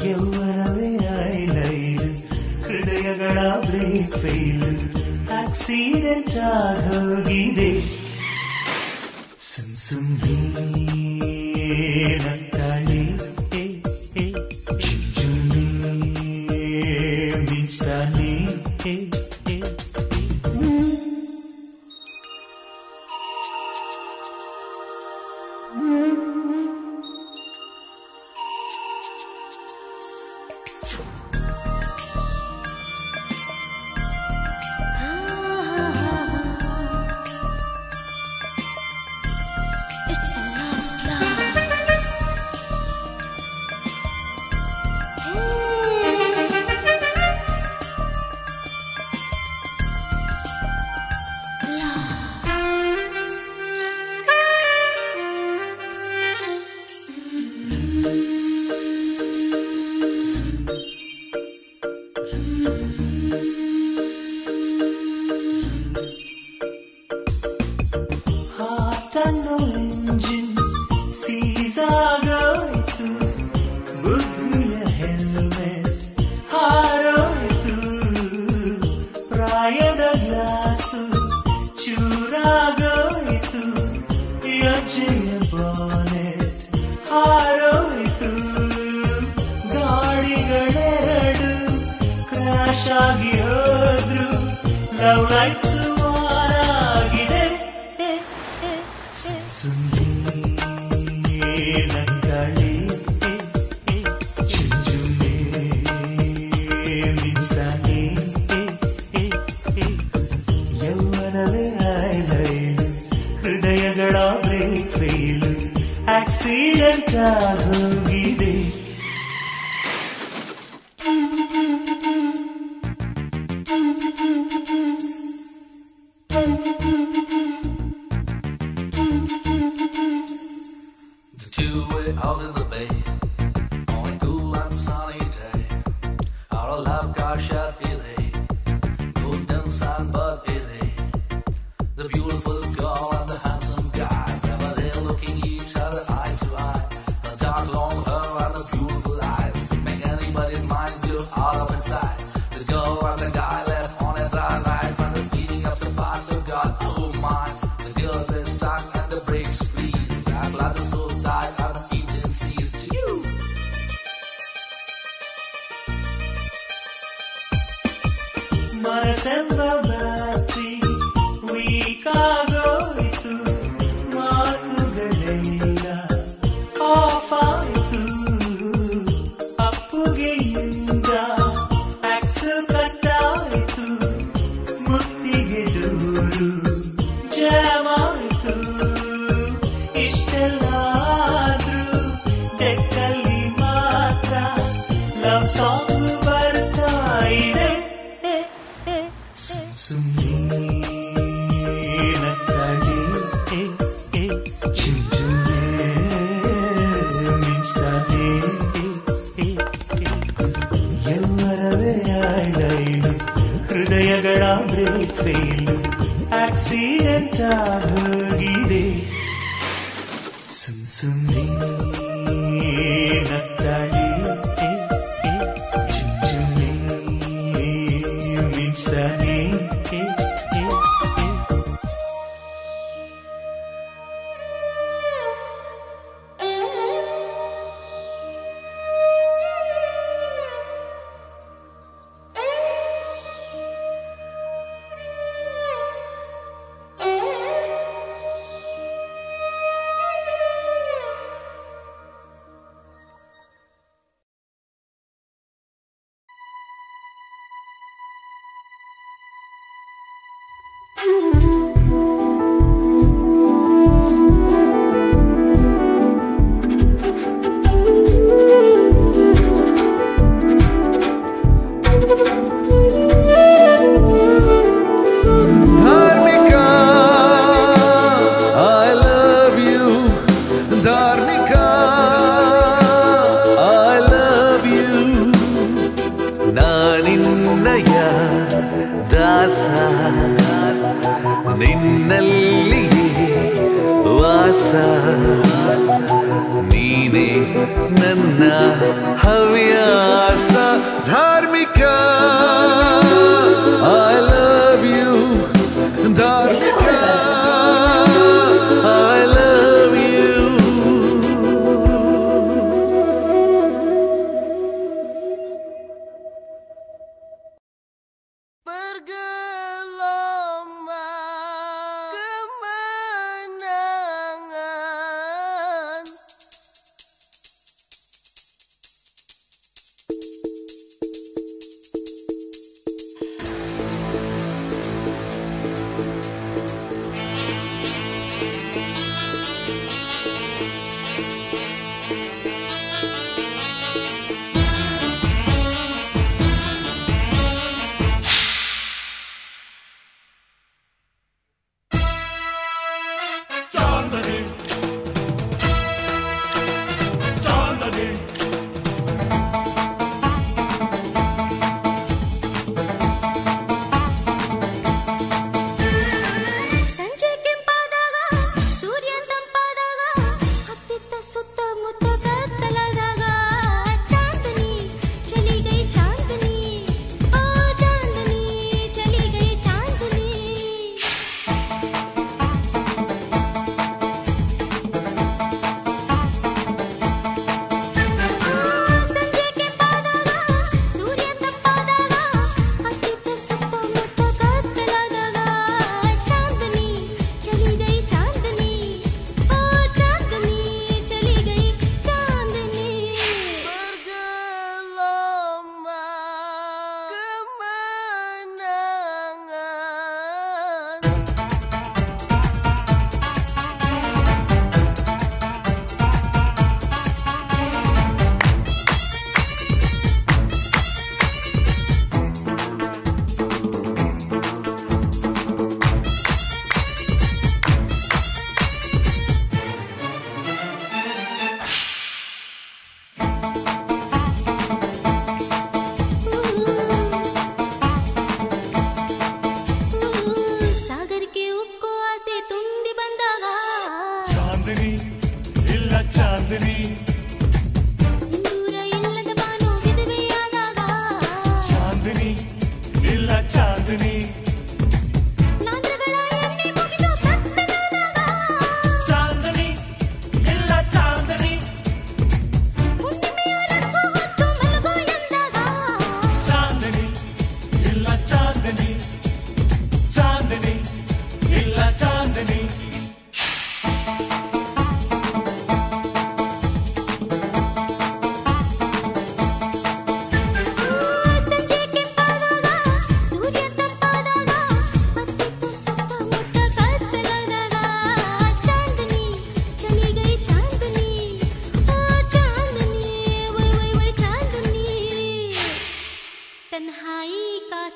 ಯೌವನವೇ ಐಲೈಲು ಹೃದಯಗಳ brake fail accident ಆಗೋಗಿದೆ ಸುಮ್ ಸುಮ್ಮನೆ ನಕ್ಕಾಳಿ ಏ, ಏ, ಚುಚ್ಚುಮ್ಮೆ ಮಿಂಚ್ತಾನೆ ಏ, ಏ, ಏ. It's a love drive. Heart ಅನ್ನೋ ಇಂಜಿನ್ ಸೀಸ್ ಆಗೋಯ್ತು ಬುದ್ಧಿಯ ಹೆಲ್ಮೆಟ್ ಹಾರೋಯ್ತು ಪ್ರಾಯದ ಗ್ಲಾಸು ಚೂರಾಗೋಯ್ತು ಯೋಚನೆಯ ಬಾನೆಟ್ ಹಾರೋಯ್ತು ಗಾಡಿಗಳೆರಡು ಕ್ರಾಶ್ ಆಗಿ ಹೋದ್ರು ಲವ್ ಲೈಟ್ಸ್ ಆಗಿದೆ ನಕ್ಕಾಳಿ ಚುಂಚುಮೆ ಮಿಂಚ್ತಾನೆ ಯೌವನವೇ ಐಲೈಲು ಹೃದಯಗಳ ಬ್ರೇಕ್ ಫೇಲು ಆಕ್ಸಿಡೆಂಟ್ ಆಗೋಗಿದೆ The two-way out in the bay on a cool and sunny day. Our love car shot delay, golden sun but delay. The beautiful girl and the handsome guy, never there looking each other eye to eye. The dark long hair and the beautiful eyes make anybody's mind go out of inside. The girl and the guy left on a dry night when the speeding up so fast, oh God, oh my. The girl is stuck and the brakes bleed. That blood is so tight and the engine sees to you. ಮನಸ್ಸೆಂಬ battery weak ಆಗೋಯ್ತು ಮಾತುಗಳೆಲ್ಲ of ಆಯ್ತು ಅಪ್ಪುಗೆಯಿಂದ axle ಕಟ್ಟಾಯ್ತು ಮುತ್ತಿಗೆ ದೂರು jam ಆಯ್ತು ಇಷ್ಟೆಲ್ಲ ಆದ್ರೂ ಡೆಕ್ಕಲ್ಲಿ ಮಾತ್ರ ಲವ್ ಸಾಂಗ್ ಬರ್ತಾ ಇದೆ ಸುಮ್ಮನೆ ನಕ್ಕಾಳಿ ಏ, ಏ, ಚುಂಚುಮೆ ಮಿಂಚ್ತಾನೆ ಏ, ಏ, ಏ. ಯೌವನವೇ ಐಲೈಲು ಹೃದಯಗಳ ಬ್ರೇಕ್ ಫೇಲು ಆಕ್ಸಿಡೆಂಟ್ ಆಗೋಗಿದೆ ಸುಮ್ ಸುಮ್ಮನೆ ನಕ್ಕಾಳಿ ಏ, ಏ, ಚುಂಚುಮೆ ಮಿಂಚ್ತಾನೆ ಏ, ಏ, ಏ. Dharmika, I love you. Dharmika, I love you. ನಾನಿನ್ನಯ ದಾಸ ನಿನ್ನಲ್ಲಿಯೇ ವಾಸ ನೀನೇ ನನ್ನ ಹವ್ಯಾಸ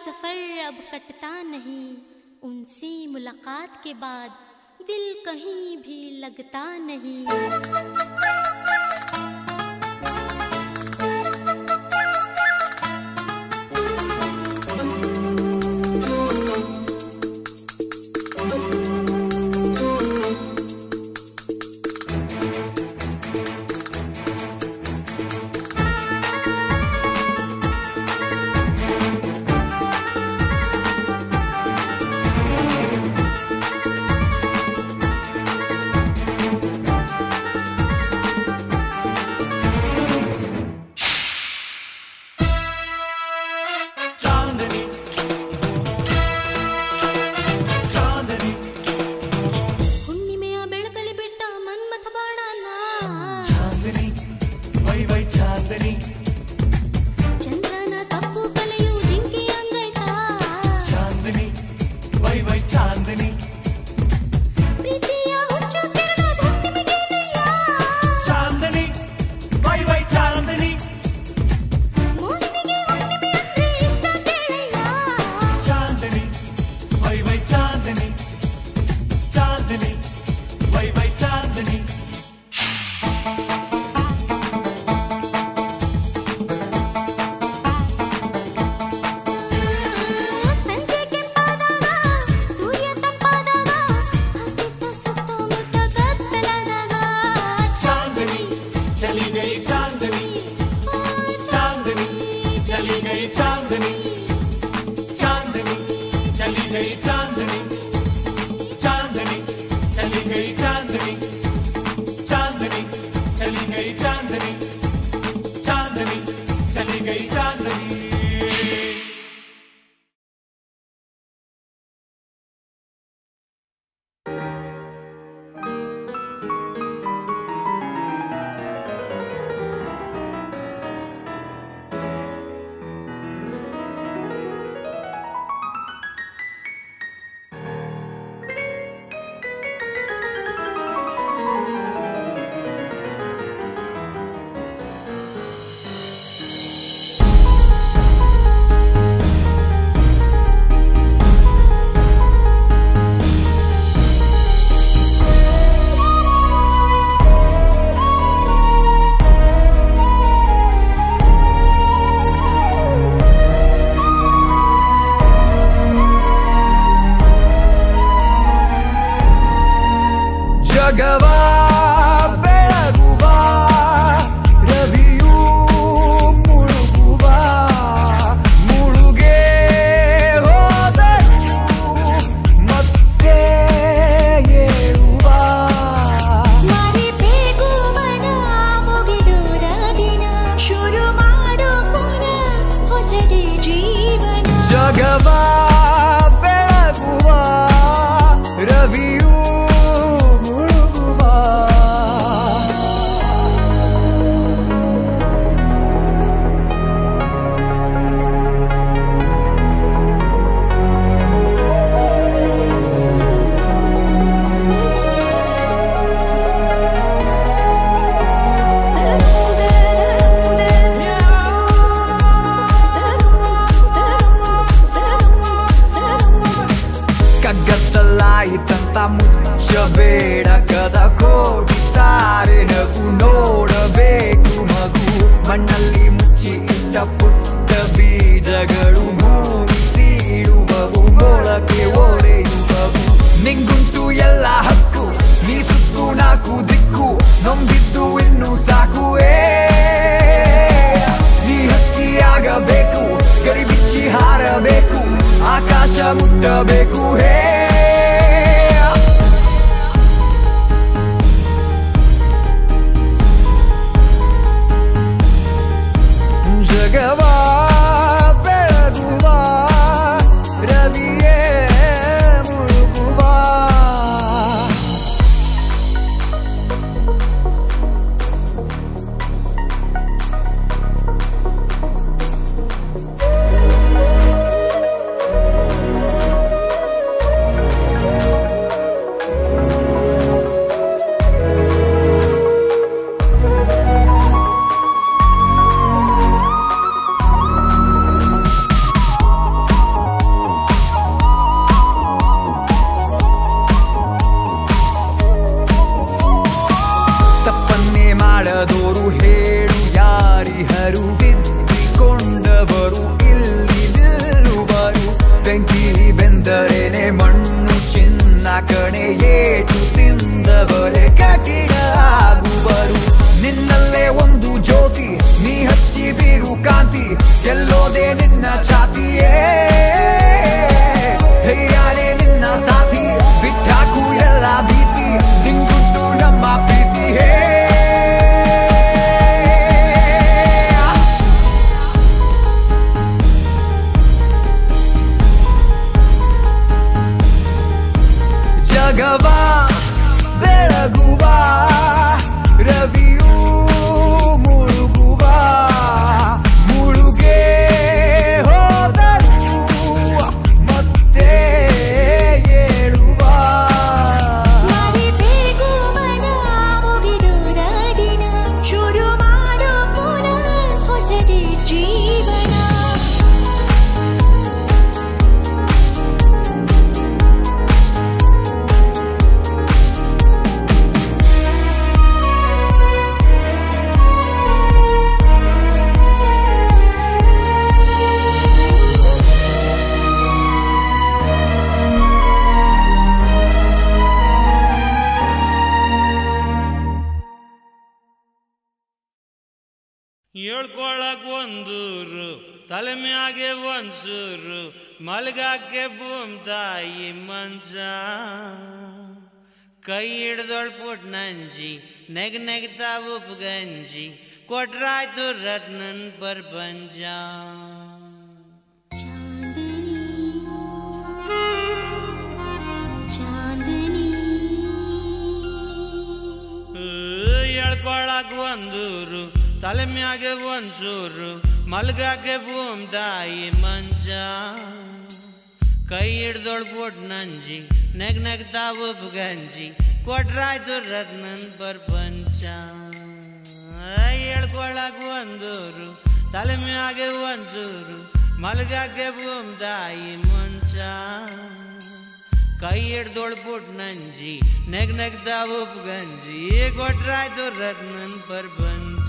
सफर अब कटता नहीं उनसे मुलाकात के बाद दिल कहीं भी लगता नहीं चांदनी चांदनी ಹುಣ್ಣಿಮೆಯ ಬೆಳಕಲಿ ಬಿಟ್ಟ ಮನ್ಮಥ ಬಾಣನ चांदनी वै वै चांदनी ಚಂದ್ರನ ತಪ್ಪು ಕಲೆಯು ಜಿಂಕಿ ಅಂಗೈತಾ चांदनी वै वै चांदनी ಪ್ರೀತಿಯ ಹುಚ್ಚು ಕೆರಳ ಹುಣ್ಣಿಮೆಗೇನಯ್ಯ? चांदनी वै वै चांदनी ಮೋಹಿನಿಗೆ ಹುಣ್ಣಿಮೆ ಅಂದ್ರೆ ಇಷ್ಟ ಕೇಳಯ್ಯ. चांदनी वै वै चांदनी चांदनी वै वै चांदनी ಸಂಜೆ ಕೆಂಪಾದಾಗ, ಸೂರ್ಯ ತಂಪಾದಾಗ, ಹತ್ತಿತ್ತ ಸುತ್ತಮುತ್ತ ಕತ್ತಲಾದಾಗ, चांदनी चली गई चांदनी चांदनी चली गई चांदनी चांदनी चली गई चांदनी चांदनी चली गई चांदनी चांदनी चली गई चांदनी चांदनी चली गई चांदनी ಜಗವ ಬೆಳಗುವ ರವಿಯೂ ಮುಳುಗುವ ಮುಳುಗೆ ಹೋದರು ಮತ್ತೆ ಏಳುವ ಮರಿ ಬೇಗು ಮನ ಮುಗಿದುರ ದಿನ ಶುರು ಮಾಡು ಪುನಃ ಹೊಸದೇ ಜೀವನ ಜಗವ ಬೆಳಗುವ ರವಿಯೂ ಮುಳುಗುವ ಕಗ್ಗತ್ತಲಾಯಿತಂತ ಮುಚ್ಚಬೇಡ ಕದ ಕೋಡಿತಾರೆ ನಗು ನೋಡಬೇಕು ಮಗು ಮಣ್ಣಲ್ಲಿ ಮುಚ್ಚಿ ಇಟ್ಟ ಪುಟ್ಟ ಬೀಜಗಳು ಭೂಮಿ ಸೀಳುವವು ಮೊಳಕೆ ಒಡೆಯುವವು ನಿಂಗುಂಟು ಎಲ್ಲ ಹಕ್ಕು ನೀ ಸುತ್ತು ನಾಲ್ಕು ದಿಕ್ಕು ನೊಂದಿದ್ದು ಇನ್ನು ಸಾಕು ಏ ನೀ ಹಕ್ಕಿಯಾಗಬೇಕು ಗರಿ ಬಿಚ್ಚಿ ಹಾರಬೇಕು ಆಕಾಶ ಮುಟ್ಟಬೇಕು ಹೇ ಜಗವ ಬೆಳಗುವ ರವಿಯೇ ಮುಳುಗುವ ಜನರು ಬಿದ್ದಿಕೊಂಡವರು ಇಲ್ಲಿ ನಿಲ್ಲುವರು ಬೆಂಕಿ ಬೆಂದರೇನೆ ಮಣ್ಣು ಚಿನ್ನ ಕಣೆ ಏಟು ತಿಂದವರೇ ಕಠಿಣ ಆಗುವರು ನಿನ್ನಲ್ಲೇ ಒಂದು ಜ್ಯೋತಿ ನೀ ಹಚ್ಚಿ ಬೀರು ಕಾಂತಿ ಎಲ್ಲೋದೆ ನಿನ್ನ ಛಾತಿಯೇ ಧೈರ್ಯನೇ ನಿನ್ನ ಸಾಥಿ ಬಿಟ್ಟಾಕು ಎಲ್ಲ ಭೀತಿ ನಿಂಗುಟ್ಟು ನಮ್ಮ ಪ್ರೀತಿ ಹೇ ಜಗವ ಬೆಳಗುವ ರವಿಯೂ ಮುಳುಗುವ ಮುಳುಗೆ ಹೋದರು ಮತ್ತೆ ಏಳುವ ಮರೆಬೇಗೂ ಮನ ಮುಗಿದುದ ದಿನ ಶುರು ಮಾಡು ಪುನಃ ಹೊಸದೇ ಜೀವನ ಹೇಳ್ಕೊಳಕ್ ಒಂದೂರು ತಲೆ ಮ್ಯಾಗೆ ಒಂದ್ಸೂರು ಮಲ್ಗಾಕೆ ಭೂಮ್ ತಾಯಿ ಮಂಚ ಕೈ ಹಿಡ್ದೊಳ್ ಪುಟ್ ನಂಜಿ ನೆಗ್ ನೆಗ್ತಾ ಉಪ್ಪು ಗಂಜಿ ಕೊಟ್ರಾಯ್ತು ರತ್ನನ್ ಪ್ರಪಂಚ चांदनी ಹೇಳ್ಕೊಳಕ್ ಒಂದೂರು ತಲೆ ಮ್ಯಾಗೆ ಒಂದ್ಸೂರು ಮಲ್ಗಾಕೆ ಭೂಮ್ ತಾಯಿ ಮಂಚ ಕೈ ಹಿಡ್ದೊಳ್ ಪುಟ್ ನಂಜಿ ನೆಗ್ ನೆಗ್ತಾ ಉಪ್ಪು ಗಂಜಿ ಕೊಟ್ರಾಯ್ತು ರತ್ನನ್ ಪ್ರಪಂಚ ಹೇಳ್ಕೊಳಕ್ ಒಂದೂರು ತಲೆ ಮ್ಯಾಗೆ ಒಂದ್ಸೂರು ಮಲ್ಗಾಕೆ ಭೂಮ್ ತಾಯಿ ಮಂಚ ಕೈ ಹಿಡ್ದೊಳ್ ಪುಟ್ ನಂಜಿ ನೆಗ್ ನೆಗ್ತಾ ಉಪ್ಪು ಗಂಜಿ ಕೊಟ್ರಾಯ್ತು ರತ್ನನ್ ಪ್ರಪಂಚ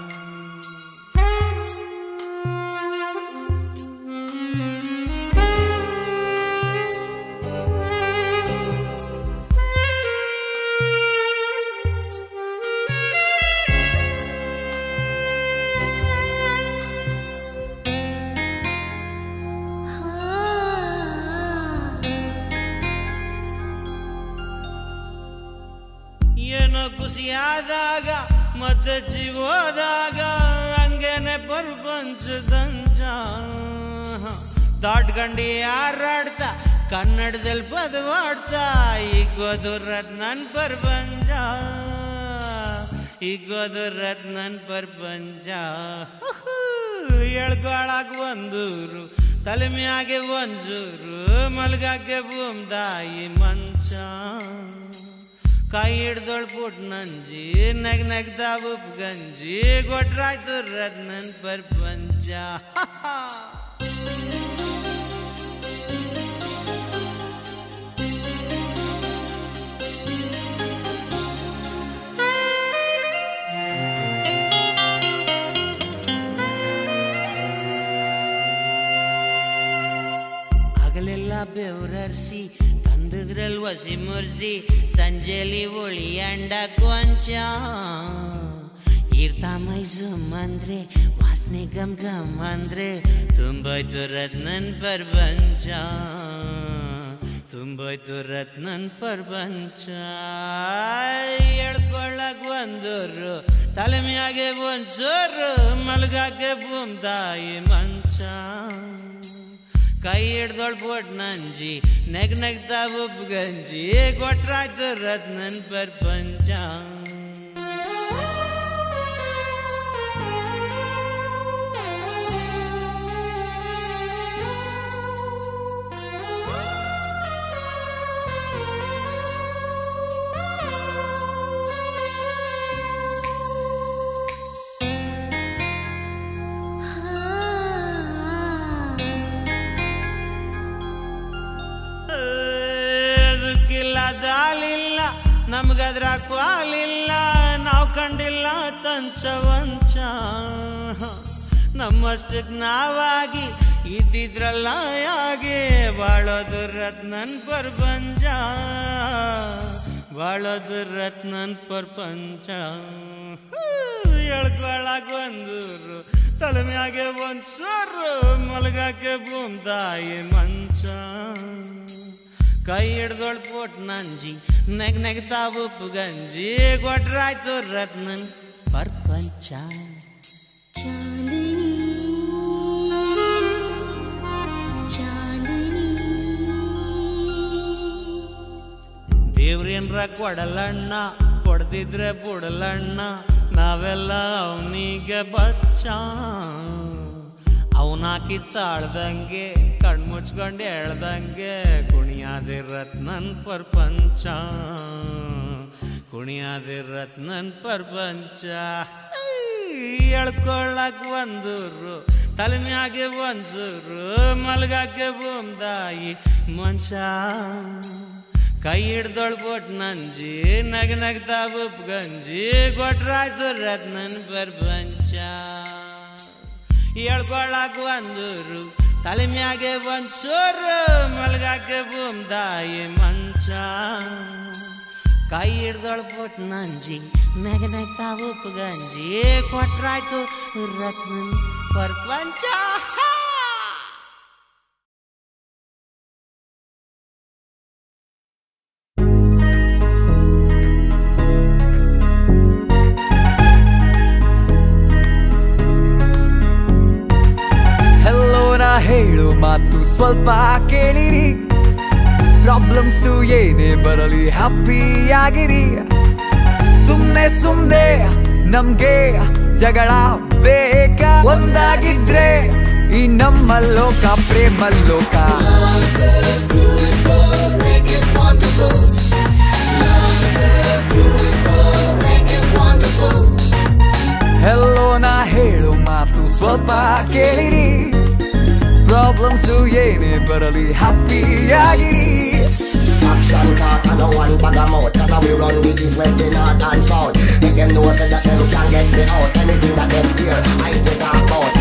ಏನೋ ಖುಷಿಯಾದಾಗ ಮತ್ತೆ ಜೀವೋದಾಗ ಹಂಗೇನೆ ಪ್ರಪಂಚದಂಜ ದಾಟ್ಕಂಡು ಯಾರಾಡ್ತಾ ಕನ್ನಡದಲ್ಲಿ ಪದವಾಡ್ತಾ ಈಗ ನನ್ ಪ್ರಪಂಚ ಈಗ ನನ್ ಪ್ರಪಂಚ ಎಳ್ಕೊಳಕ್ ಒಂದೂರು ತಲೆ ಮ್ಯಾಗೆ ಒಂಚೂರು ಮಲ್ಗಾಕೆ ಭೂಮ್ ತಾಯಿ ಮಂಚ ಕೈ ಹಿಡ್ದೊಳ್ ಪುಟ್ ನಂಜಿ ನೆಗ್ ನೆಗ್ತಾ ಉಪ್ಪು ಗಂಜಿ ಕೊಟ್ರಾಯ್ತು ರತ್ನನ್ ಪ್ರಪಂಚ ಹಗಲೆಲ್ಲ ಬೆವರರ್ಸಿ ತಂದದ್ರಲ್ಲಿ ಒಸಿ ಮುರ್ಸಿ ಸಂಜೆಲಿ ಒಳಿ ಅಂಡ ಕೊಂಚ ಇರ್ತಾ ಮೈಸೂಮ್ ಅಂದ್ರೆ ವಾಸನೆ ಗಮ್ ಗಮ್ ಅಂದ್ರೆ ತುಂಬೋಯ್ತು ರತ್ನನ್ ಪ್ರಪಂಚ ತುಂಬೋಯ್ತು ರತ್ನನ್ ಪ್ರಪಂಚ ಹೇಳ್ಕೊಳ್ಳಕ್ ಒಂದೂರು ತಲೆ ಮ್ಯಾಗೆ ಒಂದ್ ಸೋರು ಮಲ್ಗಾಕೆ ಭೂಮ್ ತಾಯಿ ಮಂಚ ಕೈ ಹಿಡ್ದೊಳ್ ಪೋಟ್ ನಂಜಿ ನೆಗ್ ನೆಗ್ತಾ ಉಪ್ಪು ಗಂಜಿ ಕೊಟ್ರಾಯ್ತು ರತ್ನನ್ ಪ್ರಪಂಚ ಅದಕ್ಕಿಲ್ಲ ದಾಲಿಲ್ಲ ನಮ್ಗದ್ರ ಕ್ವಾಲಿಲ್ಲ ನಾವು ಕಂಡಿಲ್ಲ ತಂಚ ವಂಚ ನಮ್ಮಷ್ಟಕ್ಕೆ ನಾವಾಗಿ ಇದ್ದಿದ್ರಲ್ಲ ಯಾಗೆ ಬಾಳೋದು ರತ್ನನ್ ಪ್ರಪಂಚ ಬಾಳೋದು ರತ್ನನ್ ಪ್ರಪಂಚ ಎಳ್ಕೊಳಕ್ ಒಂದೂರು ತಲೆ ಮ್ಯಾಗೆ ಒಂದ್ ಸೊರ್ರು ಮಲಗಾಕೆ ಭೂಮ್ ತಾಯಿ ಮಂಚ ಕೈ ಹಿಡ್ದೊಳ್ ಪೋಟ್ ನಂಜಿ ನೆಗ್ ನೆಗ್ತಾ ಉಪ್ಪು ಗಂಜಿ ಕೊಟ್ರಾಯ್ತು ರತ್ನನ್ ಪ್ರಪಂಚ चांदनी चांदनी ದೇವ್ರೇನ್ರ ಕೊಡಲಣ್ಣ ಕೊಡ್ದಿದ್ರೆ ಬಿಡಲಣ್ಣ ನಾವೆಲ್ಲ ಅವನಿಗೆ ಬಚ್ಚ ಅವನಾಕಿ ತಾಳ್ದಂಗೆ ಕಣ್ಮುಚ್ಕೊಂಡು ಹೇಳ್ದಂಗೆ ಕುಣಿಯಾದಿರತ್ ನನ್ ಪ್ರಪಂಚ ಕುಣಿಯಾದಿರತ್ ನನ್ ಪ್ರಪಂಚ ಎಳ್ಕೊಳ್ಳಕ್ ಒಂದೂರು ತಲೆ ಮ್ಯಾಗೆ ಒಂದ್ಸೂರು ಮಲ್ಗಾಕೆ ಬೂಮ್ದಾಯಿ ಮಂಚ ಕೈ ಹಿಡ್ದೊಳ್ಬೋಟ್ ನಂಜಿ ನಗ ನಗ್ತಾ ಉಪ್ ಗಂಜಿ ಕೊಟ್ರಾಯ್ತು ರತ್ನನ್ ಪ್ರಪಂಚ ಹೇಳ್ಕೊಳಕ್ ಒಂದೂರು ತಲೆ ಮ್ಯಾಗೆ ಒಂದ್ ಸೋರು ಮಲ್ಗಾಕೆ ಬೂಮ್ದಾಯಿ ಮಂಚ ಕೈ ಹಿಡ್ದೊಳ್ಬೋಟ್ ನಂಜಿ ನಗ ನಗ್ತಾ ಉಪ್ ಗಂಜಿ ಕೊಟ್ರಾಯ್ತು ರತ್ನನ್ ಪ್ರಪಂಚ ಹೆಲ್ಲೋ ನಾ ಹೇಳು ಮಾತು ಸ್ವಲ್ಪ ಕೇಳಿರಿ ಪ್ರಾಬ್ಲಮ್ಸು ಏನೇ ಬರಲಿ ಹ್ಯಾಪಿಯಾಗಿರಿ ಸುಮ್ನೆ ಸುಮ್ನೆ ನಮ್ಗೆ ಜಗಳ ಬೇಕ ಒಂದಾಗಿದ್ರೆ ಈ ನಮ್ಮ ಲೋಕ ಪ್ರೇಮ ಲೋಕ ಹೆಲ್ಲೋ ನಾ ಹೇಳು ಮಾತು ಸ್ವಲ್ಪ ಕೇಳಿರಿ ಪ್ರಾಬ್ಲಮ್ಸು ಏನೇ ಬರಲಿ ಹ್ಯಾಪಿಯಾಗಿರಿ Action talk and no one bag a mouth Cause we run the east, west, the north and south Make them know so that them can get me out Anything that them hear, I they talk about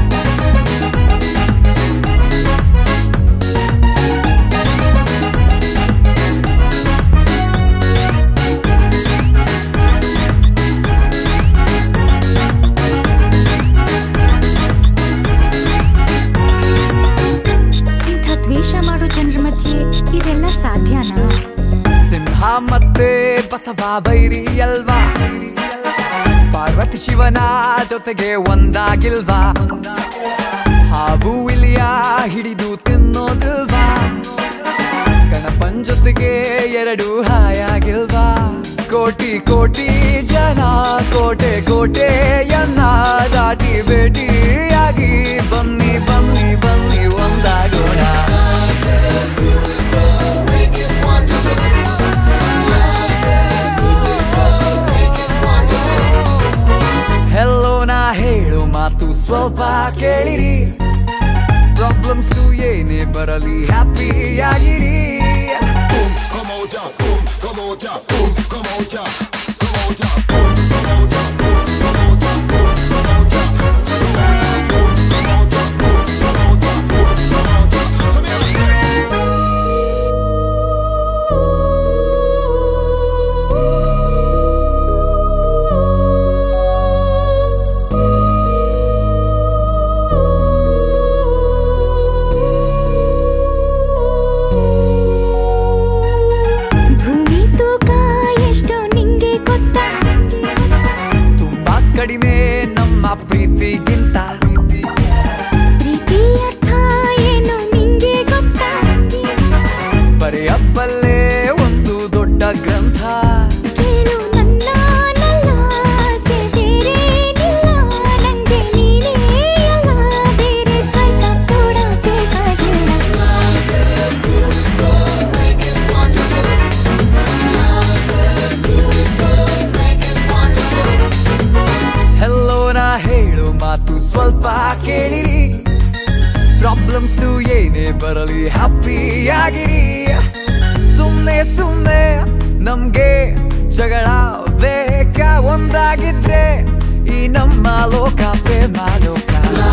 ಇಂಥ ದ್ವೇಷ ಮಾಡೋ ಜನರ ಮಧ್ಯೆ ಇದೆಲ್ಲ ಸಾಧ್ಯನಾ ಸಿಂಹ ಮತ್ತೆ ಬಸವ ಬೈರಿ ಅಲ್ವಾ ಪಾರ್ವತಿ ಶಿವನ ಜೊತೆಗೆ ಒಂದಾಗಿಲ್ವಾ ಹಾವು ಇಲಿಯ ಹಿಡಿದು ತಿನ್ನೋದಿಲ್ವಾ ಗಣಪನ್ ಜೊತೆಗೆ ಎರಡು ಹಾಯಾಗಿಲ್ವಾ ಕೋಟಿ ಕೋಟಿ ಜನ ಕೋಟೆ ಕೋಟೆಯನ್ನ ದಾಟಿ ಭೇಟಿಯಾಗಿ ಬನ್ನಿ ಬನ್ನಿ ಬನ್ನಿ ಒಂದಾಗೋಣ ಹೆಲ್ಲೋ ನಾ ಹೇಳು ಮಾತು ಸ್ವಲ್ಪ ಕೇಳಿರಿ ಪ್ರಾಬ್ಲಮ್ಸು ಏನೇ ಬರಲಿ ಹ್ಯಾಪಿಯಾಗಿರಿ Come out ya, boom, come out ya, boom, come out ya Come out ya, boom, come out ya, boom, come out ya, boom, come out ya Come out ya, boom, come out ya, boom, come out ya, boom, come out ya So me a say ಭೂಮಿ ತೂಕ ಎಷ್ಟು ನಿಂಗೆ ಗೊತ್ತಾ ತುಂಬಾ ಕಡಿಮೆ ನಮ್ಮ ಪ್ರೀತಿಗಿಂತ ಪ್ರೀತಿ ಅರ್ಥ ಏನು ನಿಂಗೆ ಗೊತ್ತಾ ಬರೆಯಬ್ಬಲ್ಲೇ ಒಂದು ದೊಡ್ಡ ಗ್ರಂಥ ಕೇಳು ನನ್ನ ನಲ್ಲ ಆಸೆ ಬೇರೇನಿಲ್ಲ ನಂಗೆ ನೀನೇ ಅಲ್ಲ ಬೇರೆ ಸ್ವರ್ಗ ಕೂಡ ಬೇಕಾಗಿಲ್ಲ ಹೆಲ್ಲೋ ನಾ ಹೇಳು ಮಾತು ಸ್ವಲ್ಪ ಕೇಳಿರಿ ಪ್ರಾಬ್ಲಮ್ಸು ಏನೇ ಬರಲಿ ಹ್ಯಾಪಿಯಾಗಿರಿ ಸುಮ್ನೆ ಸುಮ್ನೆ ನಮ್ಗೆ ಜಗಳ ಬೇಕ ಒಂದಾಗಿದ್ರೆ ಈ ನಮ್ಮ ಲೋಕ ಪ್ರೇಮ ಲೋಕ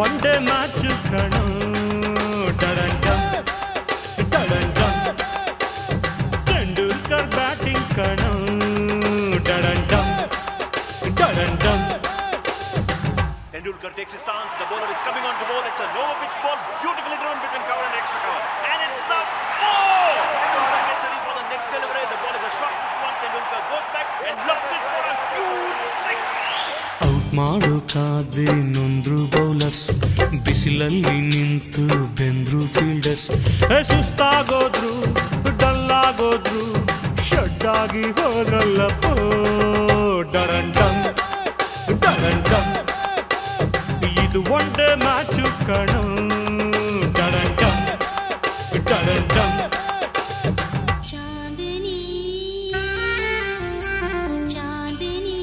ಒನ್ ಡೇ ಮ್ಯಾಚ್ ಕಣ ಡಡಂಡಂ ಡಡಂಡಂ ತೆಂಡೂಲ್ಕರ್ ಬ್ಯಾಟಿಂಗ್ ಕಣ ಡಡಂಡಂ ಡಡಂಡಂ Tendulkar takes his stance. The bowler is coming on to bowl. It's a lower pitch ball, beautifully driven between cover and extra cover. And it's a four! Tendulkar gets ready for the next delivery. The ball is a short pitch one. Tendulkar goes back and lofts it for a huge six. Out ಮಾಡೋಕಾದ್ರೆ ನೊಂದ್ರು bowlers ಬಿಸಿಲಲ್ಲಿ ನಿಂತು ಬೆಂದ್ರು fielders ಸುಸ್ತಾಗೋದ್ರು ಡಲ್ಲಾಗೋದ್ರು ಶಡ್ಡಾಗಿ ಹೋದ್ರಲ್ಲಪ್ಪೋ ಡರಂಡಂ ಡರಂಡಂ ಇದು ಒಂದೇ match ಕಣ ಡರಂಡಂ ಡರಂಡಂ चांदनी चांदनी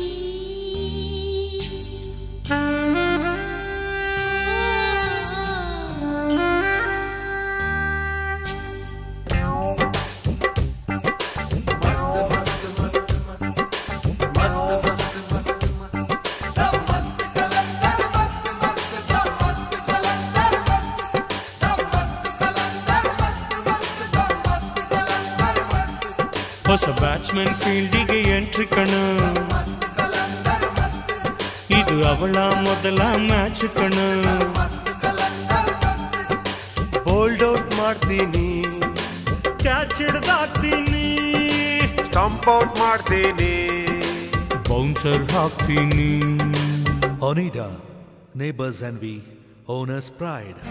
ಹೊಸ batsman ಫೀಲ್ಡಿಗೆ entry ಕಣ ಇದು ಅವಳ ಮೊದಲ ಮ್ಯಾಚ್ ಕಣ ಬೋಲ್ಡ್ ಔಟ್ ಮಾಡ್ತೀನಿ ಕ್ಯಾಚ್ ಹಿಡ್ದಾಕ್ತೀನಿ ಸ್ಟಂಪ್ ಔಟ್ ಮಾಡ್ತೀನಿ ಬೌನ್ಸರ್ ಹಾಕ್ತೀನಿ Onida, neighbors envy, owner's pride.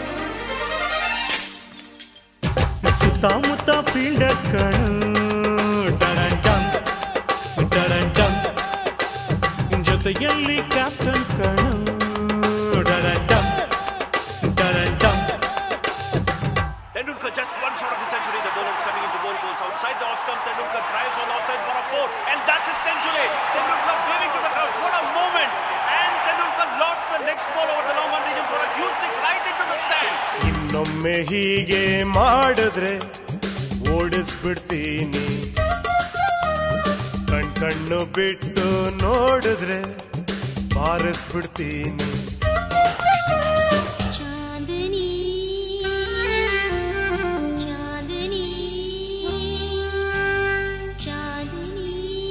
ಸುತ್ತಮುತ್ತ ಫೀಲ್ಡರ್ ಕಣ ಡರಂಡಂ ಡರಂಡಂ ಜೊತೆಯಲ್ಲಿ ಕ್ಯಾಪ್ಟನ್ ಕಣ ಡರಂಡಂ ಡರಂಡಂ Tendulkar just one shot of the century. The bowler is coming into ball balls outside the off stump. Tendulkar drives on the offside for a four, and that's his century. Tendulkar waving to the crowds. What a moment! And Tendulkar lofts the next ball over the long on region for a huge six right into the stands. ಇನ್ನೊಮ್ಮೆ ಹೀಗೆ ಮಾಡಿದ್ರೆ ಓಡಿಸ್ಬಿಡ್ತೀನಿ ಕಣ್ ಕಣ್ಣು ಬಿಟ್ಟು ನೋಡಿದ್ರೆ ಬಾರಿಸ್ಬಿಡ್ತೀನಿ चांदनी चांदनी चांदनी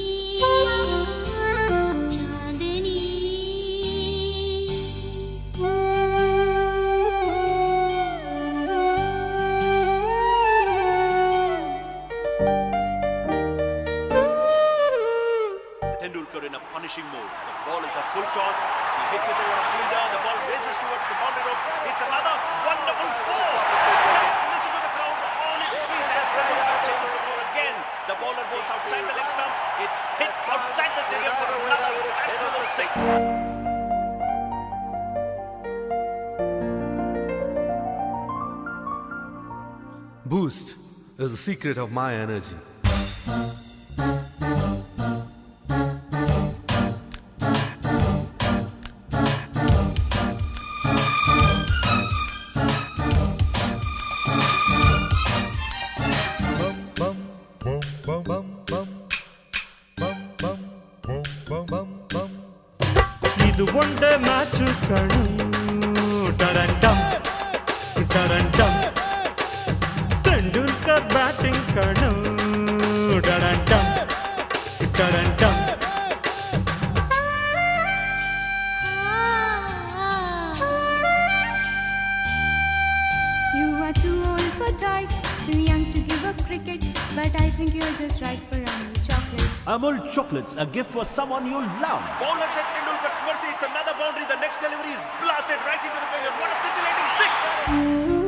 Tendulkar in a punishing mode. The ball is a full toss. He hits it over a fielder. The ball races towards the boundary ropes. It's another wonderful four. Just listen to the crowd on its feet as Tendulkar changes the ball again. The bowler bowls outside the leg stump. It's hit outside the stadium for another fabulous six. Boost is the secret of my energy. ಇದು ಒಂದೇ match ಕಣು ಡರಂಡಂ ಡರಂಡಂ Tendulkar batting ಕಣು ಡರಂಡಂ ಡರಂಡಂ You are too old for toys, too young to give up cricket, but I think you're just right for Amul chocolates. Amul chocolates, a gift for someone you love. Bowler at Tendulkar's mercy. It's another boundary. The next delivery is blasted right into the pavilion. What a scintillating six!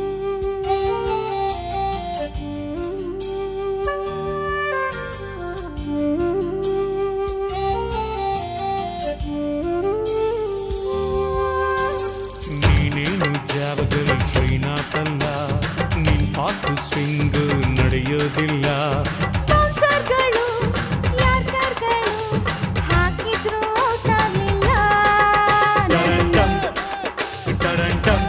ನೀನೇನು ಜಾವಗಲ್ ಶ್ರೀನಾಥಲ್ಲ ನಿನ್ fast swing ನಡೆಯೋದಿಲ್ಲ ಸ್ಪಾನ್ಸರ್ಗಳು ಯಾರ್ಯಾರ್ಗಳು ಹಾಕಿದ್ರು out ಆಗ್ಲಿಲ್ಲ ಡರಂಡಂ ಡರಂಡಂ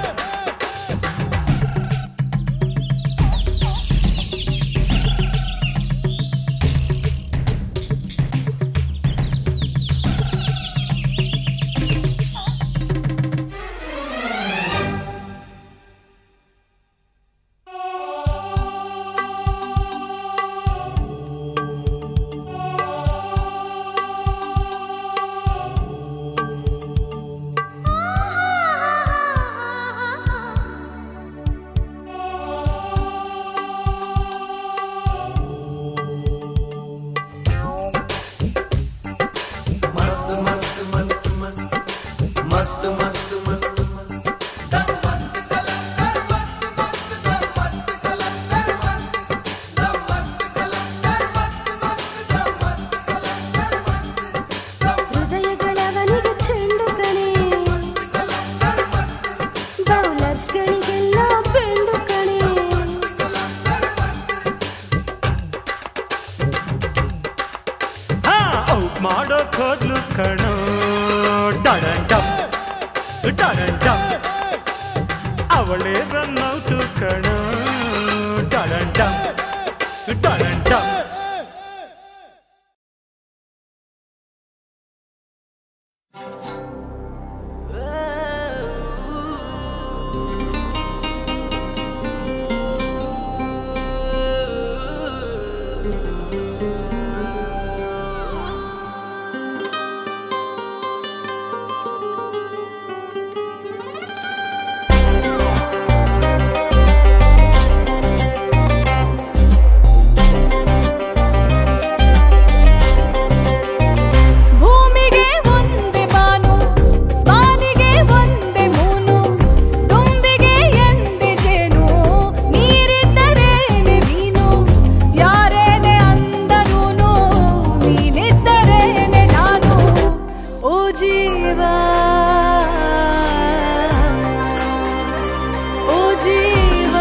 ಕಣೋ ಡಡಂಡಂ ಡಡಂಡಂ ಅವಳೇ ರನ್ನೌಟು ಕಣೋ ಡಡಂಡಂ ಡಡಂಡಂ ಭೂಮಿಗೆ ಒಂದೇ ಬಾನು ಬಾನಿಗೆ ಒಂದೇ ಮೂನು ತುಂಬಿಗೆ ಎಂದೆ ಜೇನು ನೀರಿದ್ದರೇನೆ ಮೀನು ಯಾರೇನೆ ಅಂದರೂನು ನೀನಿದ್ದರೇನೆ ನಾನು ಓ ಜೀವ ಓ ಜೀವ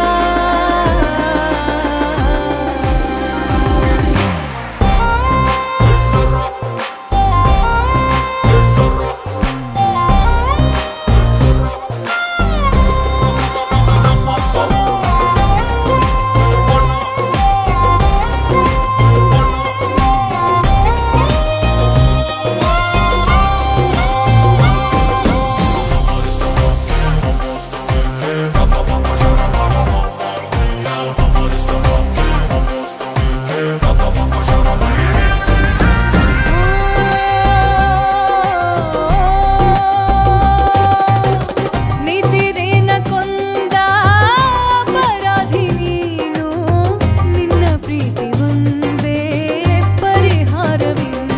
ನಿದ್ದಿರೇನ ಕೊಂದ ಅಪರಾಧಿ ನೀನು ನಿನ್ನ ಪ್ರೀತಿ ಒಂದೇ ಪರಿಹಾರವಿನ್ನು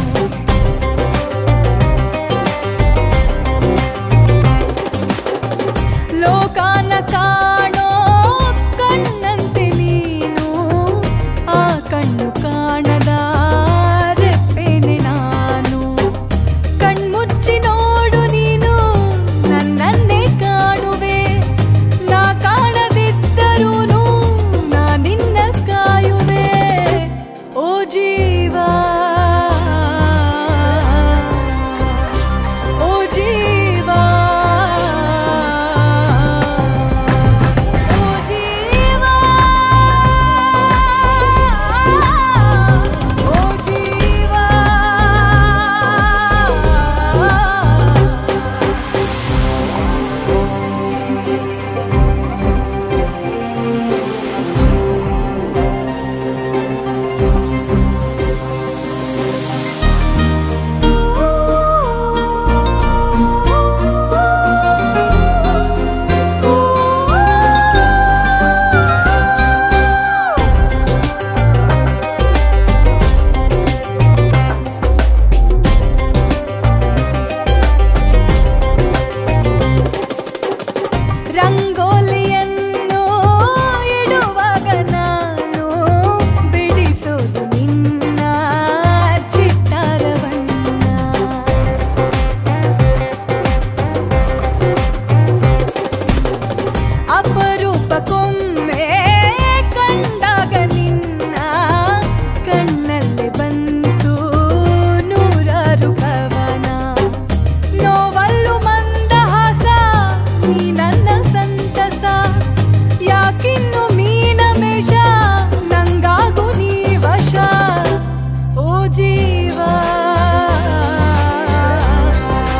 ಲೋಕಾನ ಕಾಣೋ ಕಣ್ಣಂತೆ ನೀನು ಆ ಕಣ್ಣು ಕಾಣದ ರೆಪ್ಪೆನೆ ನಾನು ಕಣ್ಮುಚ್ಚಿ ನೋಡು ನೀನು ನನ್ನನ್ನೇ ಕಾಣುವೆ ನಾ ಕಾಣದಿದ್ದರೂ ನಾ ನಿನ್ನ ಕಾಯುವೆ ಓ ಜೀವ ಓ ಜೀವ ಓ ಜೀವ ಓ ಜೀವ ರಂಗೋಲಿಯನ್ನು ಇಡುವಾಗ ನಾನು ಬಿಡಿಸೋದು ನಿನ್ನ ಚಿತ್ತಾರವನ್ನ ಅಪರೂಪಕ್ಕೊಮ್ಮೆ ಕಂಡಾಗ ನಿನ್ನ ಕಣ್ಣಲ್ಲಿ ಬಂತು ನೂರಾರು ಕವನ ನೋವಲ್ಲು ಮಂದಹಾಸ ನೀ ನನ್ನ ಸಂತಸ ಯಾಕಿನ್ನು ಮೀನ ಮೇಷ ನಂಗಾಗು ನೀ ವಶ ಓ ಜೀವ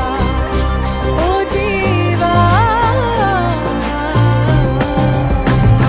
ಓ ಜೀವ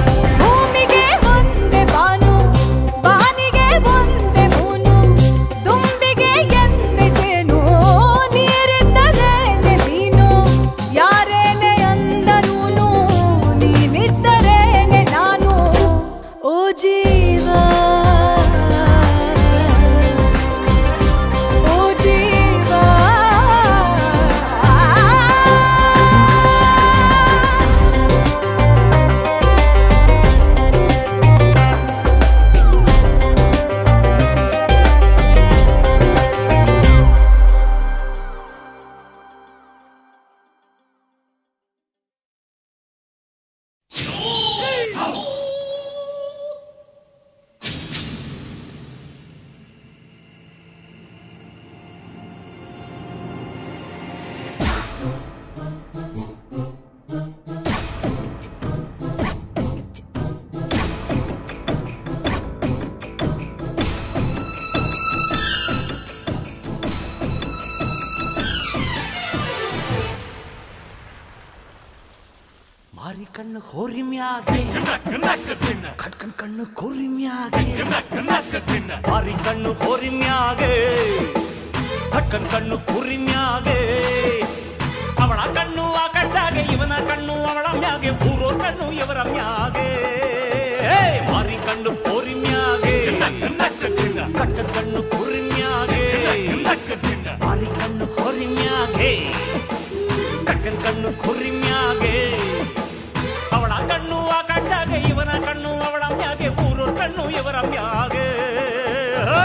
ಕಣ್ಣು ಹೋರಿಮ್ಯಾಗೆ ಕಟ್ಕನ್ ಕಣ್ಣು ಕೊರಿಮ್ಯಾಗೆ ಮಾರಿ ಕಣ್ಣು ಹೋರಿಮ್ಯಾಗೆ ಕಟ್ಕನ್ ಕಣ್ಣು ಕುರಿಮ್ಯಾಗೆ ಅವಳ ಕಣ್ಣು ಆ ಕಟ್ಟಾಗೆ ಇವನ ಕಣ್ಣು ಅವಳ ಮ್ಯಾಗೆ ಪೂರ್ವ ಕಣ್ಣು ಇವರ ಮ್ಯಾಗೆ ಹೇ, ಮಾರಿ ಕಣ್ಣು ಹೋರಿಮ್ಯಾಗೆ ಕಟ್ಕನ್ ಕಣ್ಣು ಕುರಿಮ್ಯಾಗೆ ಮಾರಿ ಕಣ್ಣು ಹೋರಿಮ್ಯಾಗೆ ಕಟ್ಕನ್ ಕಣ್ಣು ಕುರಿಮ್ಯಾಗೆ ಅವಳ ಕಣ್ಣು ಆ ಕಟ್ಟಾಗೆ ಇವನ ಕಣ್ಣು ಅವಳ ಮ್ಯಾಗೆ ಪೂರ್ವ ಕಣ್ಣು ಇವರ ಮ್ಯಾಗೆ ಹೇ!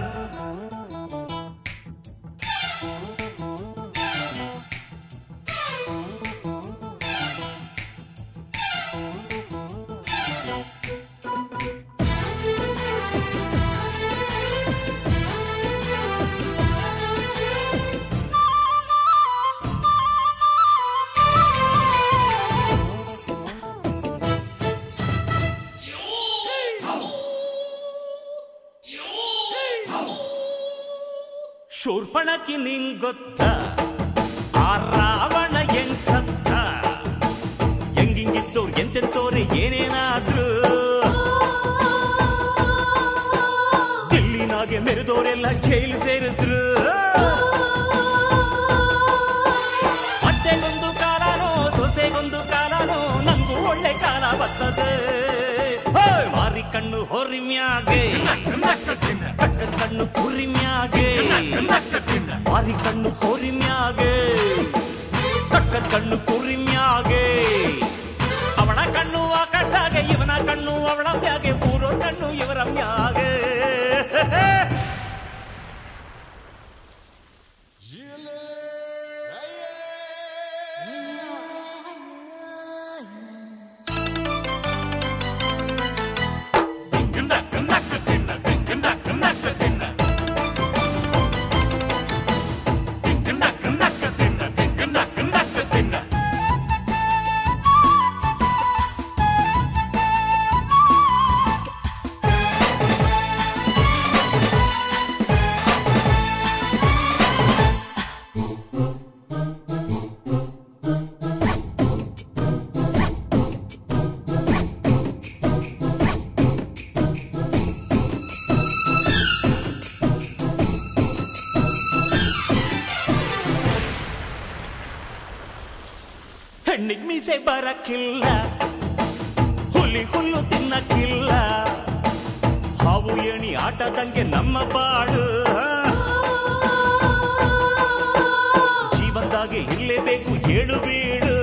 ಶೂರ್ಪಣಕಿ ನಿಂಗ್ ಗೊತ್ತ ಆ ರಾವಣ ಹೆಂಗ್ ಸತ್ತ ಹೆಂಗಿಂಗಿದ್ದವ್ರು ಎಂತೆಂತೋರೆ ಏನೇನಾದ್ರು ದಿಲ್ಲಿನಾಗೆ ಮೆರೆದವರೆಲ್ಲ ಜೈಲು ಸೇರಿದ್ರು ಅತ್ತೆಗೊಂದು ಕಾಲನೋ ಸೊಸೆಗೊಂದು ಕಾಲನೋ ನಂಗೂ ಒಳ್ಳೆ ಕಾಲ ಬರ್ತದೆ ಹೇ, ಮಾರಿ ಕಣ್ಣು ಹೊರಿಮ್ಯಾಗೆ ಕಟ್ಟದ ಕಣ್ಣು ಕುರಿಮ್ಯಾಗೆ ಮಾರಿ ಕಣ್ಣು ಹೊರಿಮ್ಯಾಗೆ ಕಟ್ಟದ ಕಣ್ಣು ಕುರಿಮ್ಯಾಗೆ ಅವಳ ಕಣ್ಣು ಆ ಕಟ್ಟಾಗೆ ಇವನ ಕಣ್ಣು ಅವಳ ಮ್ಯಾಗೆ ಪೂರ್ವ ಕಣ್ಣು ಇವರ ಮ್ಯಾಗೆ ಹೆಣ್ಣಿಗ್ ಮೀಸೆ ಬರಕ್ಕಿಲ್ಲ ಹುಲಿ ಹುಲ್ಲು ತಿನ್ನಕ್ಕಿಲ್ಲ ಹಾವು ಏಣಿ ಆಟದಂಗೆ ನಮ್ಮ ಬಾಡು ಜೀವನದಾಗೆ ಇರಲೇಬೇಕು ಏಳು ಬೀಡು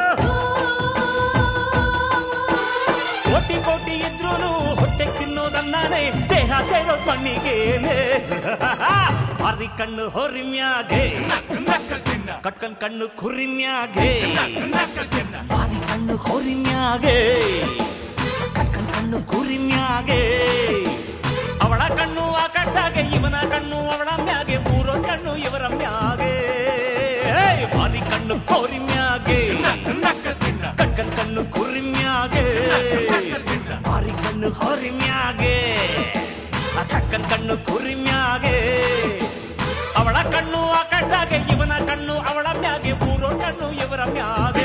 ಕೋಟಿ ಕೋಟಿ ಇದ್ರೂನು ಹೊಟ್ಟೆ ತಿನ್ನೋದನ್ನಾನೆ ದೇಹ ಸೇರೋ ಮಣ್ಣಿಗೇನೆ ಮಾರಿ ಕಣ್ಣು ಹೊರಿಮ್ಯಾಗೆ ಕಟ್ಕನ್ ಕಣ್ಣು ಕುರಿಮ್ಯಾಗೆ ಮಾರಿ ಕಣ್ಣು ಹೊರಿಮ್ಯಾಗೆ ಕಟ್ಕನ್ ಕಣ್ಣು ಕುರಿಮ್ಯಾಗೆ ಅವಳ ಕಣ್ಣು ಆ ಕಟ್ಟಾಗೆ ಇವನ ಕಣ್ಣು ಅವಳ ಮ್ಯಾಗೆ ಮೂರೋ ಕಣ್ಣು ಇವರ ಮ್ಯಾಗೆ ಹೇ, ಮಾರಿ ಕಣ್ಣು ಕೋರಿಮ್ಯಾಗೆ ಕಟ್ಕನ್ ಕಣ್ಣು ಕುರಿಮ್ಯಾಗೆ ಮಾರಿ ಕಣ್ಣು ಹೊರಿಮ್ಯಾಗೆ ಆ ಕಟ್ಕನ್ ಕಣ್ಣು ಕುರಿಮ್ಯಾಗೆ ಅವಳ ಕಣ್ಣು ಆ ಕಟ್ಟಾಗೆ ಇವನ ಕಣ್ಣು ಅವಳ ಮ್ಯಾಗೆ ಮೂರೋ ಕಣ್ಣು ಇವರ ಮ್ಯಾಗೆ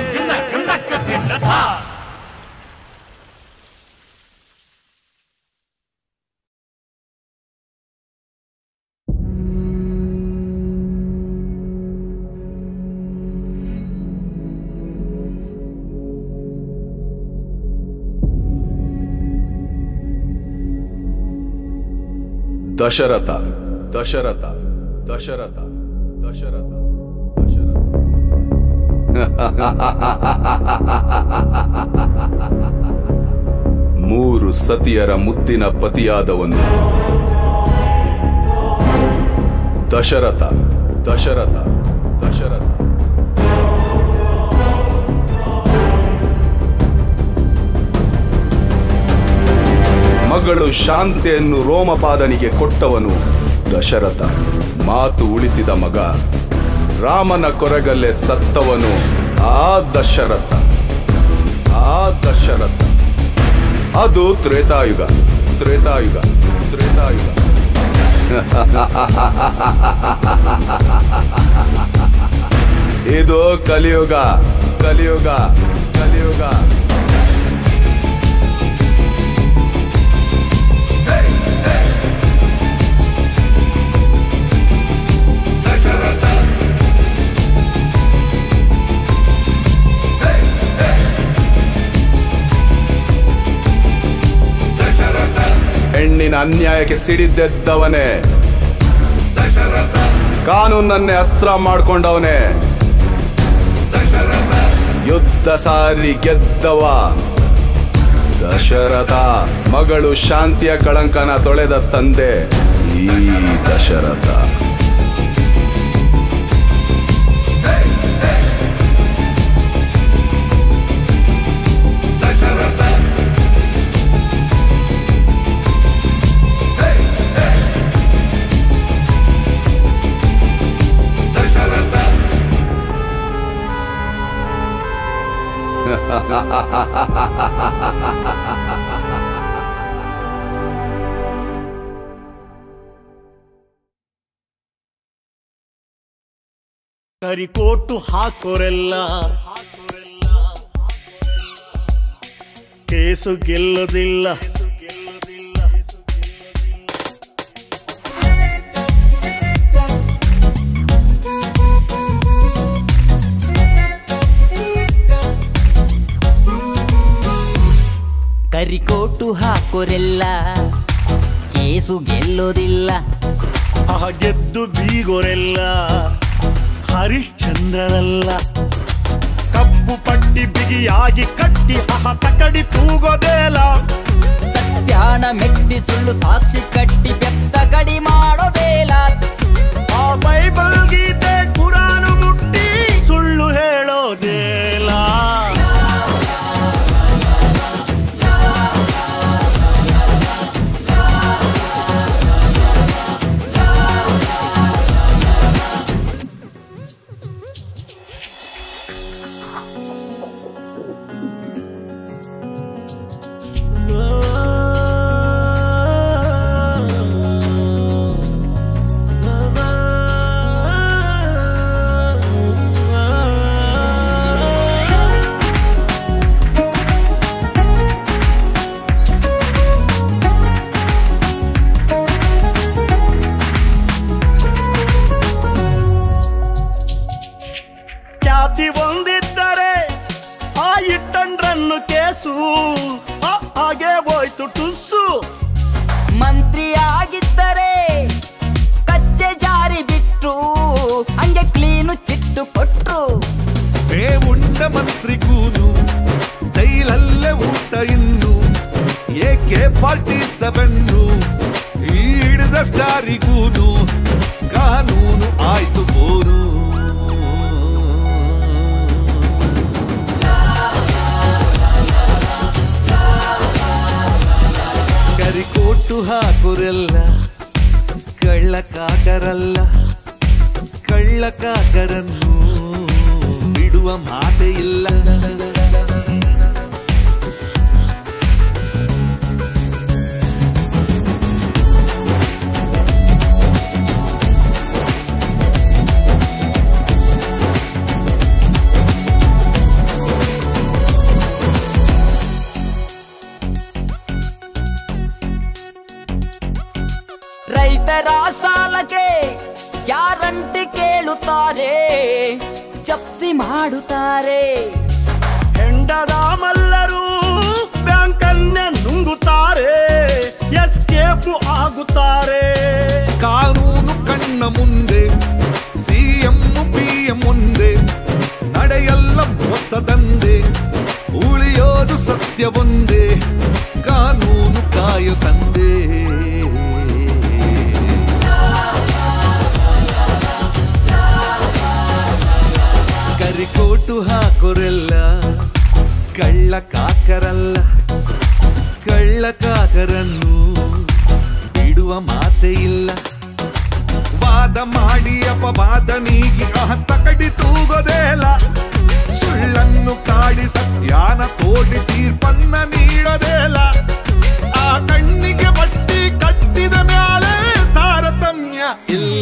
ದಶರಥ ದಶರಥ ದಶರಥ ದಶರಥ ಮೂರು ಸತಿಯರ ಮುದ್ದಿನ ಪತಿಯಾದವನು ದಶರಥ ದಶರಥ ದಶರಥ ಮಗಳು ಶಾಂತೆಯನ್ನು ರೋಮಪಾದನಿಗೆ ಕೊಟ್ಟವನು ದಶರಥ ಮಾತು ಉಳಿಸಿದ ಮಗ ರಾಮನ ಕೊರಗಲ್ಲೇ ಸತ್ತವನು ಆ ದಶರಥ ಆ ದಶರಥ ಅದು ತ್ರೇತಾಯುಗ ತ್ರೇತಾಯುಗ ತ್ರೇತಾಯುಗ ಇದು ಕಲಿಯುಗ ಕಲಿಯುಗ ಕಲಿಯುಗ ಹೆಣ್ಣಿನ ಅನ್ಯಾಯಕ್ಕೆ ಸಿಡಿದೆದ್ದವನೇ ಕಾನೂನನ್ನೇ ಅಸ್ತ್ರ ಮಾಡ್ಕೊಂಡವನೇ ಯುದ್ಧ ಸಾರಿ ಗೆದ್ದವ ದಶರಥ ಮಗಳು ಶಾಂತಿಯ ಕಳಂಕನ ತೊಳೆದ ತಂದೆ ಈ ದಶರಥ ಕರಿಕೋಟು ಹಾಕೋರೆಲ್ಲ ಕೇಸು ಗೆಲ್ಲೋದಿಲ್ಲ ಕರಿಕೋಟು ಹಾಕೋರೆಲ್ಲ ಕೇಸು ಗೆಲ್ಲೋದಿಲ್ಲ ಆಹ ಗೆದ್ದು ಬೀಗೋರೆಲ್ಲ ಹರಿಶ್ಚಂದ್ರರಲ್ಲ ಕಪ್ಪು ಪಟ್ಟಿ ಬಿಗಿಯಾಗಿ ಕಟ್ಟಿ ಅಹ ತಕಡಿ ತೂಗೋದೇಲ ಧ್ಯಾನ ಮೆಟ್ಟಿ ಸುಳ್ಳು ಸಾಕ್ಷಿ ಕಟ್ಟಿ ಬೆತ್ತ ಕಡಿ ಮಾಡೋದೇಲ ಆ ಬೈಬಲ್ ಗೀತೆ ಕುರಾನು ಮುಟ್ಟಿ ಸುಳ್ಳು ಹೇಳೋದೇಲ ಖ್ಯಾತಿ ಹೊಂದಿದ್ದರೆ ಆ ಇಟ್ಟಂಡ್ರನ್ನು ಕೇಸು ಆ ಹಾಗೆ ಹೋಯ್ತು ಟುಸ್ಸು ಮಂತ್ರಿ ಆಗಿದ್ದರೆ ಕಚ್ಚೆ ಜಾರಿ ಬಿಟ್ರು ಹಂಗೆ ಕ್ಲೀನು ಚಿಟ್ಟು ಕೊಟ್ರು ಬೇವುಂಡ ಮಂತ್ರಿಗೂನು ಜೈಲಲ್ಲೇ ಊಟ ಇನ್ನು ಏಕೆ ಫಾರ್ಟಿ ಸೆವೆನ್ನು ಈ ಹಿಡಿದ ಸ್ಟಾರಿಗೂನು ಕಾನೂನು ಆಯ್ತು ಬೋರು ಕರಿಕೋಟು ಹಾಕುರೆಲ್ಲ ಕಳ್ಳ ಕಾಕರಲ್ಲ ಕಳ್ಳ ಕಾಕರನ್ನು ಬಿಡುವ ಮಾತೆ ಇಲ್ಲ ರೈತರ ಸಾಲಕ್ಕೆ ಗ್ಯಾರಂಟಿ ಕೇಳುತ್ತಾರೆ ಜಪ್ತಿ ಮಾಡುತ್ತಾರೆ ಹೆಂಡದ ಮಲ್ಲರು ಬ್ಯಾಂಕನ್ನೇ ನುಂಗುತ್ತಾರೆ ಎಸ್ಕೇಪು ಆಗುತ್ತಾರೆ ಕಾನೂನು ಕಣ್ಣ ಮುಂದೆ ಸಿಎಂ ಪಿಎಂ ಮುಂದೆ ನಡೆಯಲ್ಲ ಹೊಸದಂದೆ ಉಳಿಯೋದು ಸತ್ಯವೊಂದೇ ಕಾನೂನು ಕಾಯು ತಂದೆ ಕರಿಕೋಟು ಹಾಕೋರೆಲ್ಲ ಕಳ್ಳ ಕಾಕರಲ್ಲ ಕಳ್ಳ ಕಾಕರನ್ನು ಬಿಡುವ ಮಾತೆ ಇಲ್ಲ ವಾದ ಮಾಡಿ ಅಪವಾದ ನೀಗಿ ಅಹ ತಕಡಿ ತೂಗೋದೇಲ ಸುಳ್ಳನ್ನು ಕಾಡಿ ಸತ್ಯಾನ ತೋಡಿ ತೀರ್ಪನ್ನ ನೀಡೋದೇಲ ಆ ಕಣ್ಣಿಗೆ ಬಟ್ಟಿ ಕಟ್ಟಿದ ಮ್ಯಾಲೆ ತಾರತಮ್ಯ ಇಲ್ಲ